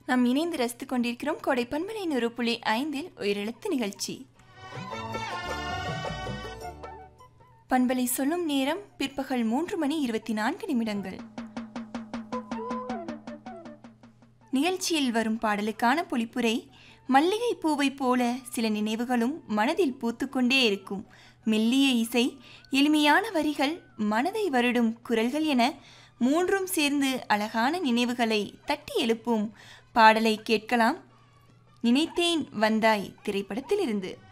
நாம் இணைந்து ரசித்துக் கொண்டிருக்கிறோம் கோடை பண்பலை நூறு புள்ளி ஐந்தில் உயிரெழுத்து நிகழ்ச்சி பண்பலை சொல்லும் நேரம் பிற்பகல் மூன்று மணி இருபத்தி நான்கு நிமிடங்கள் நிகழ்ச்சியில் வரும் பாடலுக்கான பொழிப்புரை மல்லிகை பூவைப் போல சில நினைவுகளும் மனதில் பூத்துக்கொண்டே இருக்கும் மெல்லிய இசை எளிமையான வரிகள் மனதை வருடும் குரல்கள் என மூன்றும் சேர்ந்து அழகான நினைவுகளை தட்டி எழுப்பும் பாடலை கேட்கலாம் நினைத்தேன் வந்தாய் திரைப்படத்திலிருந்து